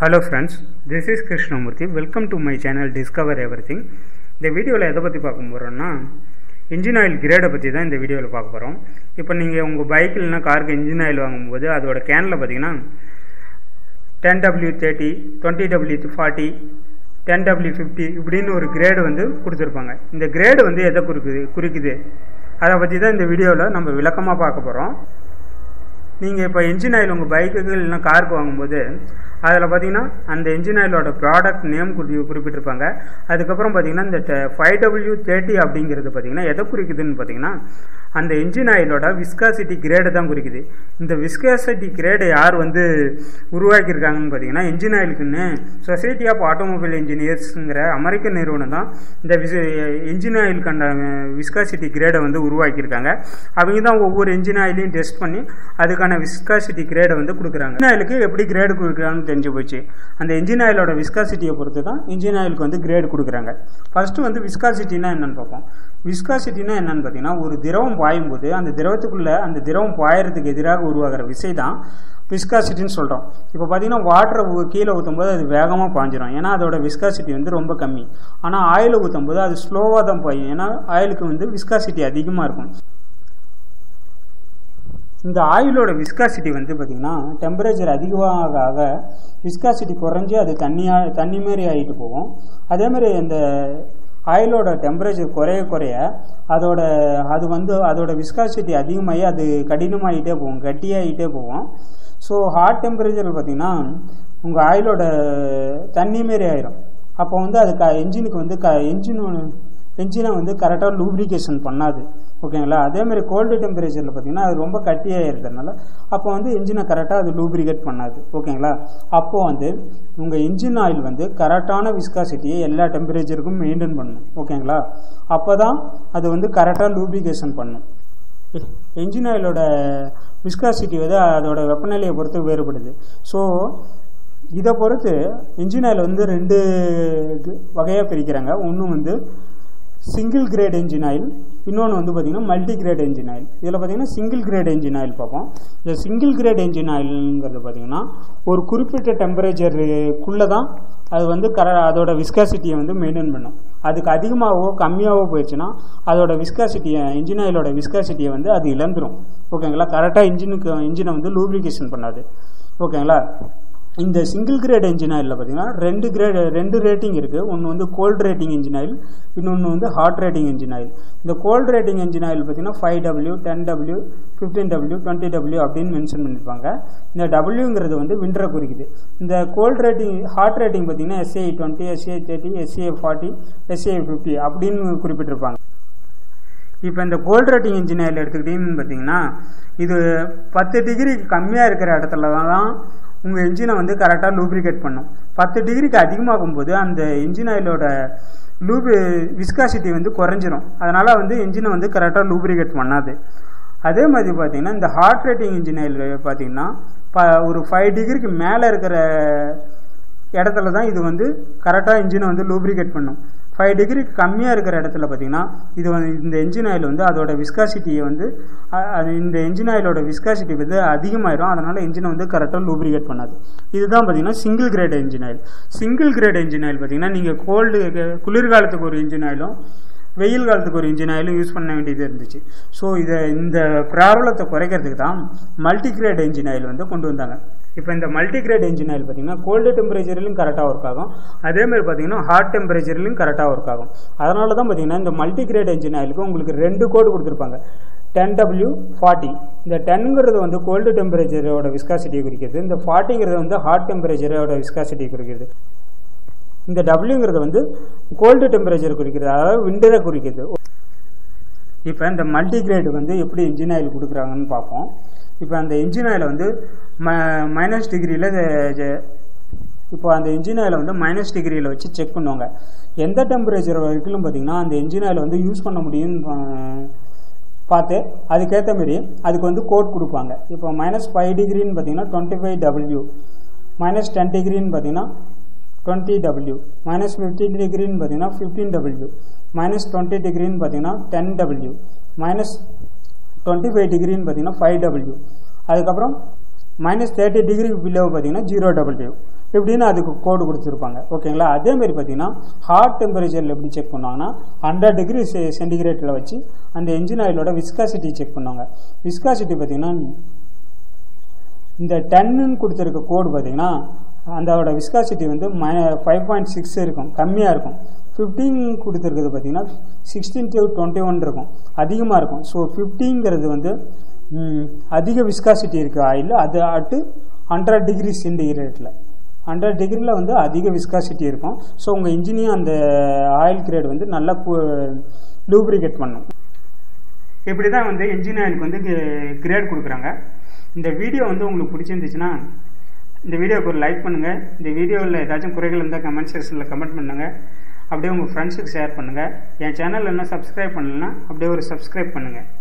hello friends this is Krishnamurthy welcome to my channel discover everything இந்த வீடியோவில் எதை பற்றி பார்க்க போகிறோன்னா இன்ஜின் ஆயில் கிரேடை பற்றி தான் இந்த வீடியோவில் பார்க்க போகிறோம் இப்போ நீங்கள் உங்கள் பைக் இல்லைனா காருக்கு இன்ஜின் ஆயில் வாங்கும்போது அதோட கேனில் பார்த்தீங்கன்னா ten W thirty twenty W forty ten W fifty இப்படின்னு ஒரு கிரேடு வந்து கொடுத்துருப்பாங்க இந்த கிரேடு வந்து எதை குறிக்குது குறிக்குது அதை பற்றி தான் இந்த வீடியோவில் நம்ம விளக்கமாக பார்க்க போகிறோம் நீங்கள் இப்போ இன்ஜின் ஆயில் உங்கள் பைக்குக்கு இல்லைனா காருக்கு வாங்கும்போது அதில் பார்த்தீங்கன்னா அந்த இன்ஜின் ஆயிலோட ப்ராடக்ட் நேம் குறி குறிப்பிட்டிருப்பாங்க அதுக்கப்புறம் பார்த்தீங்கன்னா இந்த ஃபைவ் டபிள்யூ தேர்ட்டி அப்படிங்கிறது பார்த்தீங்கன்னா எதை குறிக்குதுன்னு பார்த்தீங்கன்னா அந்த இன்ஜின் ஆயிலோட விஸ்காசிட்டி கிரேடு தான் குறிக்குது இந்த விஸ்காசிட்டி கிரேடை யார் வந்து உருவாக்கியிருக்காங்கன்னு பார்த்தீங்கன்னா இன்ஜின் ஆயிலுக்குன்னு சொசைட்டி ஆஃப் ஆட்டோமொபைல் இன்ஜினியர்ஸுங்கிற அமெரிக்க நிறுவனம் தான் இந்த விஸ் இன்ஜின் ஆயிலுக்கான விஸ்காசிட்டி கிரேடை வந்து உருவாக்கியிருக்காங்க அவங்க தான் ஒவ்வொரு இன்ஜின் ஆயிலையும் டெஸ்ட் பண்ணி அதுக்கான விஸ்காசிட்டி கிரேடை வந்து கொடுக்குறாங்க இன்ஜின் ஆயிலுக்கு எப்படி கிரேடு கொடுக்குறாங்கன்னு தெரிஞ்சு போச்சு அந்த இன்ஜின் ஆயிலோட விஸ்காசிட்டியை பொறுத்து தான் இன்ஜின் ஆயிலுக்கு வந்து கிரேடு கொடுக்குறாங்க ஃபஸ்ட்டு வந்து விஸ்காசிட்டினா என்னன்னு பார்ப்போம் விஸ்காசிட்டினா என்னன்னு பார்த்தீங்கன்னா ஒரு திரவம் பாயும்போது அந்த திரவத்துக்குள்ளே அந்த திரவம் பாயறதுக்கு எதிராக உருவாகிற விசை தான் விஸ்காசிட்டின்னு சொல்கிறோம் இப்போ பார்த்தீங்கன்னா வாட்டரை கீழே ஊற்றும் போது அது வேகமாக பாஞ்சிரும் ஏன்னா அதோட விஸ்காசிட்டி வந்து ரொம்ப கம்மி ஆனால் ஆயிலை ஊற்றும் போது அது ஸ்லோவாக தான் பாயும் ஏன்னா ஆயிலுக்கு வந்து விஸ்காசிட்டி அதிகமாக இருக்கும் இந்த ஆயிலோட விஸ்காசிட்டி வந்து பார்த்திங்கன்னா டெம்பரேச்சர் அதிகமாக ஆக விஸ்காசிட்டி குறைஞ்சி அது தண்ணியாக தண்ணி மாரி ஆகிட்டு போகும் அதேமாதிரி இந்த ஆயிலோட டெம்பரேச்சர் குறைய குறைய அதோட அது வந்து அதோட விஸ்காசிட்டி அதிகமாகி அது கடினமாகிட்டே போகும் கட்டியாகிட்டே போகும் ஸோ ஹாட் டெம்பரேச்சர் பார்த்திங்கன்னா உங்கள் ஆயிலோட தண்ணி மாரி ஆயிரும் அப்போ வந்து அது க என்ஜினுக்கு வந்து க என்ஜின் என்ஜினை வந்து கரெக்டாக லூப்ரிகேஷன் பண்ணாது ஓகேங்களா அதேமாதிரி கோல்டு டெம்பரேச்சரில் பார்த்தீங்கன்னா அது ரொம்ப கட்டியாக இருக்கிறதுனால அப்போ வந்து இன்ஜினை கரெக்டாக அது லூப்ரிகேட் பண்ணாது ஓகேங்களா அப்போது வந்து உங்கள் இன்ஜின் ஆயில் வந்து கரெக்டான விஸ்காசிட்டியை எல்லா டெம்பரேச்சருக்கும் மெயின்டைன் பண்ணணும் ஓகேங்களா அப்போ தான் அது வந்து கரெக்டாக லூப்ரிகேஷன் பண்ணும் இன்ஜின் ஆயிலோட விஸ்காசிட்டி வந்து அதோட வெப்பநிலையை பொறுத்து வேறுபடுது ஸோ இதை பொறுத்து இன்ஜின் ஆயில் வந்து ரெண்டு வகையாக பிரிக்கிறாங்க ஒன்று வந்து சிங்கிள் கிரேட் என்ஜின் ஆயில் இன்னொன்று வந்து பார்த்திங்கன்னா மல்டி கிரேட் என்ஜின் ஆயில் இதில் பார்த்திங்கன்னா சிங்கிள் கிரேட் என்ஜின் ஆயில் பார்ப்போம் இந்த சிங்கிள் கிரேட் என்ஜின் ஆயிலுங்கிறது பார்த்திங்கன்னா ஒரு குறிப்பிட்ட டெம்பரேச்சருக்குள்ளே தான் அது வந்து கர அதோட விஸ்காசிட்டியை வந்து மெயின்டைன் பண்ணும் அதுக்கு அதிகமாகவோ கம்மியாகவோ போயிடுச்சுன்னா அதோட விஸ்காசிட்டியை இன்ஜின் ஆயிலோட விஸ்காசிட்டியை வந்து அது இழந்துடும் ஓகேங்களா கரெக்டாக இன்ஜினுக்கு இன்ஜினை வந்து லூப்ரிகேஷன் பண்ணாது ஓகேங்களா இந்த சிங்கிள் கிரேட் இன்ஜின் ஆயிலில் பார்த்தீங்கன்னா ரெண்டு கிரேட் ரெண்டு ரேட்டிங் இருக்குது ஒன்று வந்து கோல்ட் ரேட்டிங் இன்ஜின் ஆயில் இன்னொன்று வந்து ஹாட் ரேட்டிங் இன்ஜின் ஆயில் இந்த கோல்ட் ரேட்டிங் இன்ஜின் ஆயில் பார்த்தீங்கன்னா five W ten W fifteen W twenty W அப்படின்னு மென்ஷன் பண்ணியிருப்பாங்க இந்த டபிள்யூங்கிறது வந்து விண்டரை குறிக்குது இந்த கோல்ட் ரேட்டிங் ஹாட் ரேட்டிங் பார்த்தீங்கன்னா SA twenty SA thirty SA forty SA fifty அப்படின்னு குறிப்பிட்டிருப்பாங்க இப்போ இந்த கோல்ட் ரேட்டிங் இன்ஜின் ஆயில் எடுத்துக்கிட்டிங்கன்னு பார்த்தீங்கன்னா இது பத்து டிகிரிக்கு கம்மியாக இருக்கிற இடத்துல தான் உங்கள் இன்ஜினை வந்து கரெக்டாக லூப்ரிகேட் பண்ணும் பத்து டிகிரிக்கு அதிகமாகும் போது அந்த இன்ஜின் ஆயிலோட லூபு விஸ்காசிட்டி வந்து குறைஞ்சிரும் அதனால் வந்து இன்ஜினை வந்து கரெக்டாக லூப்ரிகேட் பண்ணாது அதே மாதிரி பார்த்தீங்கன்னா இந்த ஹார்ட் ரேட்டிங் இன்ஜின் ஆயில் பார்த்தீங்கன்னா ப ஒரு ஃபைவ் டிகிரிக்கு மேலே இருக்கிற இடத்துல தான் இது வந்து கரெக்டாக இன்ஜினை வந்து லூப்ரிகேட் பண்ணும் ஃபைவ் டிகிரிக்கு கம்மியாக இருக்கிற இடத்துல பார்த்தீங்கன்னா இது வந்து இந்த என்ஜின் ஆயில் வந்து அதோட விஸ்காசிட்டியை வந்து அது இந்த என்ஜின் ஆயிலோட விஸ்காசிட்டி வந்து அதிகமாயிரும் அதனால் இன்ஜினை வந்து கரெக்டாக லூப்ரிகேட் பண்ணாது இதுதான் பார்த்தீங்கன்னா single grade engine oil single grade engine oil பார்த்தீங்கன்னா நீங்கள் கோல்டு குளிர்காலத்துக்கு ஒரு இன்ஜின் ஆயிலும் வெயில் காலத்துக்கு ஒரு இன்ஜின் ஆயிலும் யூஸ் பண்ண வேண்டியது இருந்துச்சு ஸோ இதை இந்த ப்ராப்ளத்தை குறைக்கிறதுக்கு தான் மல்டி கிரேட் என்ஜின் ஆயில் வந்து கொண்டு வந்தாங்க இப்போ இந்த மல்டி கிரேட் என்ஜின் ஆயில் பார்த்தீங்கன்னா கோல்டு டெம்பரேச்சர்லையும் கரெக்டாக ஒர்க் ஆகும் அதேமாதிரி பார்த்தீங்கன்னா ஹாட் டெம்பரேச்சர்லையும் கரெக்டாக ஒர்க் ஆகும் அதனால தான் பார்த்தீங்கன்னா இந்த மல்டி கிரேட் என்ஜின் ஆயிலுக்கு உங்களுக்கு ரெண்டு கோடு கொடுத்துருப்பாங்க டென் டபிள்யூ ஃபார்ட்டி இந்த டென்ங்கிறது வந்து கோல்டு டெம்பரேச்சரோட விஸ்காசிட்டியை குறிக்கிறது இந்த ஃபார்ட்டிங்கிறது வந்து ஹாட் டெம்பரேச்சரோட விஸ்காசிட்டியை குறிக்கிறது இந்த டபிள்யூங்கிறது வந்து கோல்டு டெம்பரேச்சர் குறிக்கிறது அதாவது விண்டரை குறிக்கிறது இப்போ இந்த மல்டி கிரேடு வந்து எப்படி இன்ஜின் ஆயில் கொடுக்குறாங்கன்னு பார்ப்போம் இப்போ அந்த இன்ஜின் ஆயில் வந்து ம மைனஸ் டிகிரியில் இப்போ அந்த இன்ஜின் ஆயில் வந்து மைனஸ் டிகிரியில் வச்சு செக் பண்ணுவாங்க எந்த டெம்பரேச்சர் வரைக்கும் பார்த்திங்கன்னா அந்த இன்ஜின் ஆயில் வந்து யூஸ் பண்ண முடியும்னு பார்த்து அதுக்கேற்ற மாரி அதுக்கு வந்து கோட் கொடுப்பாங்க இப்போ மைனஸ் ஃபைவ் டிகிரின்னு பார்த்தீங்கன்னா twenty five W minus ten டிகிரின்னு பார்த்தீங்கன்னா டுவெண்ட்டி டபிள்யூ மைனஸ் ஃபிஃப்டீன் டிகிரின்னு பார்த்தீங்கன்னா ஃபிஃப்டீன் டபிள்யூ மைனஸ் டுவெண்ட்டி டிகிரின்னு பார்த்தீங்கன்னா ten W minus twenty five டிகிரின்னு பார்த்தீங்கன்னா ஃபைவ் டபிள்யூ அதுக்கப்புறம் மைனஸ் தேர்ட்டி டிகிரி பிலோ பார்த்தீங்கன்னா ஜீரோ டபிள்யூ இப்படின்னு அதுக்கு கோடு கொடுத்துருப்பாங்க ஓகேங்களா அதே மாதிரி பார்த்தீங்கன்னா ஹாட் டெம்பரேச்சரில் எப்படி செக் பண்ணுவாங்கன்னா ஹண்ட்ரட் டிகிரி சென்டிகிரேட்டில் வச்சு அந்த என்ஜின் ஆயிலோட விஸ்காசிட்டி செக் பண்ணுவாங்க விஸ்காசிட்டி பார்த்தீங்கன்னா இந்த டன்னுன்னு கொடுத்துருக்க கோடு பார்த்தீங்கன்னா அதோட விஸ்காசிட்டி வந்து மை ஃபைவ் பாயிண்ட் சிக்ஸ் இருக்கும் கம்மியாக இருக்கும் ஃபிஃப்டீன் கொடுத்துருக்குது பார்த்தீங்கன்னா சிக்ஸ்டீன் டு டுவெண்ட்டி ஒன் இருக்கும் அதிகமாக இருக்கும் ஸோ ஃபிஃப்டிங்கிறது வந்து ம், அதிக விஸ்காசிட்டி இருக்குது ஆயில் அது அட்டு ஹண்ட்ரட் டிகிரி சென்டிகிரேட்டில் ஹண்ட்ரட் டிகிரியில் வந்து அதிக விஸ்காசிட்டி இருக்கும் ஸோ உங்கள் இன்ஜினையும் அந்த ஆயில் கிரேட் வந்து நல்லா லூப்ரிகேட் பண்ணும் இப்படி தான் வந்து இன்ஜின் ஆயிலுக்கு வந்து கிரேட் கொடுக்குறாங்க இந்த வீடியோ வந்து உங்களுக்கு பிடிச்சிருந்துச்சுன்னா இந்த வீடியோக்கு ஒரு லைக் பண்ணுங்கள் இந்த வீடியோவில் ஏதாச்சும் குறைகள் இருந்தால் கமெண்ட் செக்ஷனில் கமெண்ட் பண்ணுங்கள் அப்படியே உங்கள் ஃப்ரெண்ட்ஸுக்கு ஷேர் பண்ணுங்கள் என் சேனல் என்ன சப்ஸ்கிரைப் பண்ணலன்னா அப்படியே ஒரு சப்ஸ்கிரைப் பண்ணுங்கள்